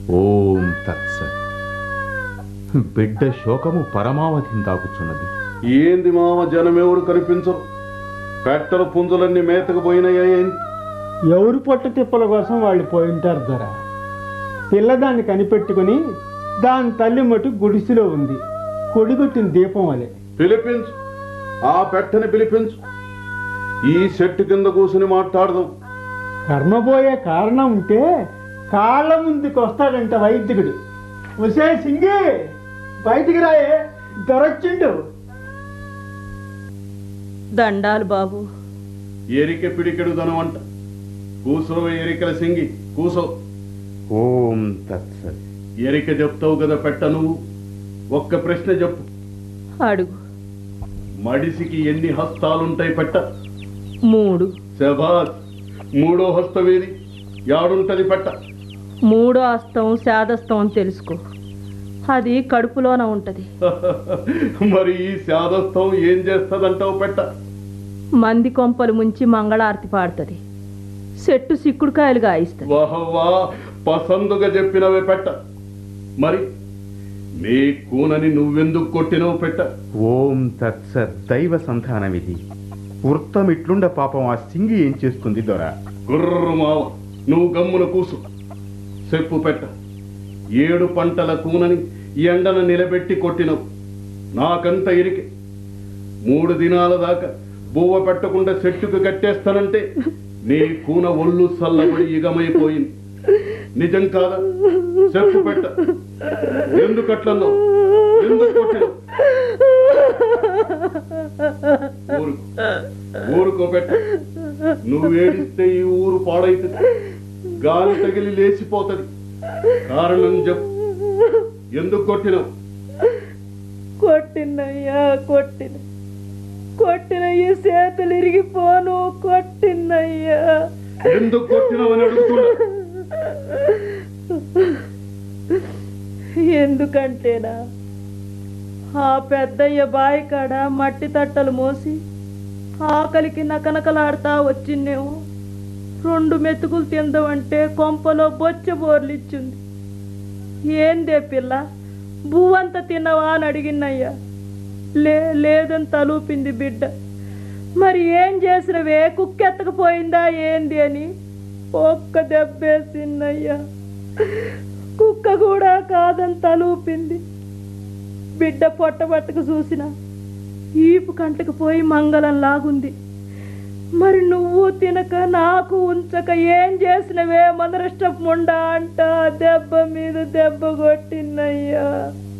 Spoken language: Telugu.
ఓం తత్స బిడ్డ శోకము పరమావధిని దాకుచున్నది ఏంది మామ జనమెవరు కనిపించరు పెట్టల పుంజులన్నీ మేతకు పోయినాయా ఏంది ఎవరు పొట్ట తిప్పల కోసం వాళ్ళు పోయింటారు ధర పిల్లదాన్ని కనిపెట్టుకుని దాని తల్లి మటు గుడిసెలో ఉంది కొడిగొట్టిన దీపం వలె పిలిపించు ఆ పెట్టని పిలిపించు ఈ చెట్టు కింద కూర్చుని మాట్లాడదాం కర్మపోయే కారణం ఉంటే కాళ్ళ ముందుకు వస్తాడంట వైద్యుడు వసే సింగి బయటికి రాయే దొరొచ్చిండు దండాలు బాబు ఎరిక పిడికెడు ధనవంట కూసో ఎరికల సింగి కూసో ఓం తత్స ఎరిక చెప్తావు కదా పెట్ట నువ్వు ఒక్క ప్రశ్న చెప్పు అడుగు మడిసికి ఎన్ని హస్తాలుంటాయి పెట్ట మూడు శబాస్ మూడో హస్తమేది యాడుంటది పెట్ట మూడో అస్తం శాదస్తం అని తెలుసుకో అది కడుపులోన ఉంటది మరి ఈ శాదస్థం ఏం చేస్తదంటావు పెట్ట మంది కొంపలు ముంచి మంగళారతి పాడుతుంది చెట్టు సిక్కుడుకాయలు గాయిస్తుంది వాహవా పసందుగా చెప్పినవే పెట్ట మరి నీ కూనని నువ్వెందుకు కొట్టినవు పెట్ట ఓం తత్స దైవ సంతానమిది వృత్తమిట్లుండ పాపం ఆ సింగి ఏం చేస్తుంది దొర గుర్రు మావ నువ్వు గమ్మున కూసు చెప్పు పెట్ట ఏడు పంటల కూనని ఎండన నిలబెట్టి కొట్టినవు నాకంత ఇరికే మూడు దినాల దాకా బువ్వ పెట్టకుండా చెట్టుకు కట్టేస్తానంటే నీ కూన ఒళ్ళు చల్లబడి ఇగమైపోయింది నిజం కాదా చెప్పు పెట్ట ఎందుకు అట్లన్నావు ఎందుకు కొట్టినావు ఊరుకో ఊరుకో పెట్ట నువ్వు ఏడిస్తే ఈ ఊరు పాడైతుంది గాలి తగిలి లేచిపోతుంది కారణం చెప్పు ఎందుకు కొట్టినావు కొట్టినయ్యా కొట్టిన కొట్టిన ఈ చేతులు ఇరిగిపోను కొట్టినయ్యా ఎందుకు కొట్టినావని అడుగుతున్నా ఎందుకంటేనా ఆ పెద్దయ్య బావి కాడ మట్టి తట్టలు మోసి ఆకలికి నకనకలాడుతా వచ్చిందేమో రెండు మెతుకులు తిందామంటే కొంపలో బొచ్చ బోర్లిచ్చింది ఏందే పిల్ల బువ్వంత తిన్నవా అని అడిగినయ్యా లే లేదని తలూపింది బిడ్డ మరి ఏం చేసినవే కుక్కెత్తకపోయిందా ఏంది అని ఒక్క దెబ్బేసిందయ్యా కుక్క కూడా కాదని తలూపింది బిడ్డ పొట్టబట్టకు చూసిన ఈపు కంటకు పోయి మంగళం లాగుంది మరి నువ్వు తినక నాకు ఉంచక ఏం చేసినవే మనరిష్టం ముండా అంట దెబ్బ మీద దెబ్బ కొట్టినయ్యా